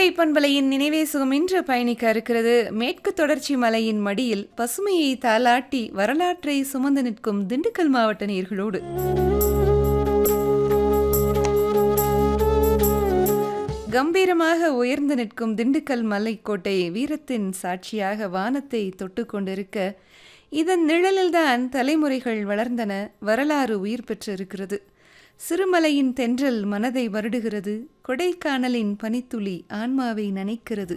கோடை பண்பலையின் நினைவே சுகம் இன்று பயணிக்க இருக்கிறது மேற்கு தொடர்ச்சி மலையின் மடியில் பசுமையை தாலாட்டி வரலாற்றை சுமந்து நிற்கும் திண்டுக்கல் மாவட்ட நேர்களோடு கம்பீரமாக உயர்ந்து நிற்கும் திண்டுக்கல் மலைக்கோட்டை வீரத்தின் சாட்சியாக வானத்தை தொட்டு கொண்டிருக்க இதன் நிழலில்தான் தலைமுறைகள் வளர்ந்தன வரலாறு உயிர் பெற்றிருக்கிறது சிறுமலையின் தென்றல் மனதை வருடுகிறது கொடைக்கானலின் பனித்துளி ஆன்மாவை நனைக்கிறது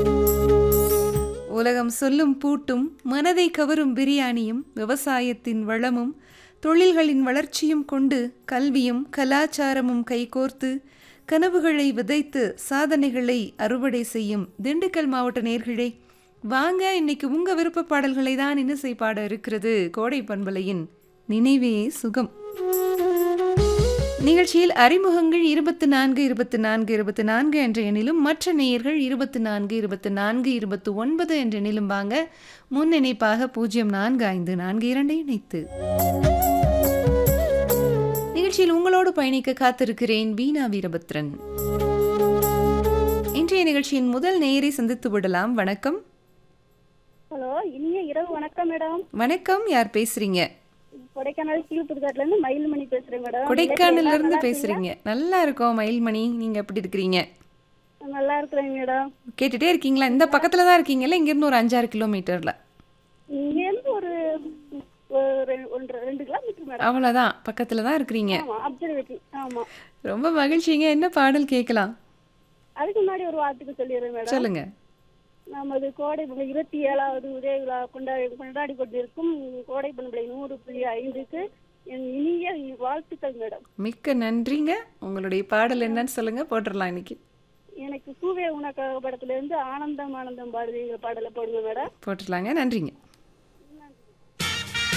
உலகம் சொல்லும் பூட்டும் மனதை கவரும் பிரியாணியும் விவசாயத்தின் வளமும் தொழில்களின் வளர்ச்சியும் கொண்டு கல்வியும் கலாச்சாரமும் கைகோர்த்து கனவுகளை விதைத்து சாதனைகளை அறுவடை செய்யும் திண்டுக்கல் மாவட்ட நேர்களே வாங்க இன்னைக்கு உங்க விருப்ப பாடல்களை தான் இன்னிசை பாட இருக்கிறது கோடை பண்பலையின் நினைவே சுகம் நிகழ்ச்சியில் அறிமுகங்கள் இருபத்தி நான்கு இருபத்தி நான்கு இருபத்தி நான்கு என்ற எண்ணிலும் மற்ற நேயர்கள் இருபத்தி நான்கு இருபத்தி நான்கு இருபத்தி ஒன்பது என்ற எண்ணிலும் வாங்க முன் இணைப்பாக பூஜ்ஜியம் நான்கு ஐந்து நான்கு இரண்டை இணைத்து நிகழ்ச்சியில் உங்களோடு பயணிக்க காத்திருக்கிறேன் வீணா வீரபத்ரன் இன்றைய நிகழ்ச்சியின் முதல் நேயரை சந்தித்து விடலாம் வணக்கம் ஹலோ இனிய இரவு வணக்கம் மேடம் வணக்கம் யார் பேசுறீங்க கொடைக்கானல் கீழ்புதுக்காட்டுல இருந்து மயில்மணி பேசுறேன் மேடம் கொடைக்கானல்ல இருந்து பேசுறீங்க நல்லா இருக்கோம் மயில்மணி நீங்க எப்படி இருக்கிறீங்க நல்லா இருக்கிறேன் மேடம் கேட்டுட்டே இருக்கீங்களா இந்த பக்கத்துல தான் இருக்கீங்கல்ல இங்க இருந்து ஒரு அஞ்சாறு கிலோமீட்டர்ல இங்க இருந்து ஒரு ஒரு ரெ- ஒன்றரை ரெண்டு கிலோமீட்டர் மேடம் அவ்வளவுதான் பக்கத்துல தான் இருக்கிறீங்க ஆமா அப்சர்வேட்டரி ஆமா ரொம்ப மகிழ்ச்சிங்க என்ன பாடல் கேட்கலாம் அதுக்கு முன்னாடி ஒரு வார்த்தைக்கு சொல்லிடுறேன் மேடம் சொல்லுங்க நமது கோடை பண்பலை இருபத்தி ஏழாவது உதய விழா கொண்டாடி கொண்டாடி கொண்டிருக்கும் கோடை பண்பலை நூறு புள்ளி ஐந்துக்கு என் இனிய வாழ்த்துக்கள் மேடம் மிக்க நன்றிங்க உங்களுடைய பாடல் என்னன்னு சொல்லுங்க போட்டுடலாம் இன்னைக்கு எனக்கு சூவே உனக்காக படத்துல இருந்து ஆனந்தம் ஆனந்தம் பாடுதிங்கிற பாடலை போடுங்க மேடம் போட்டுடலாங்க நன்றிங்க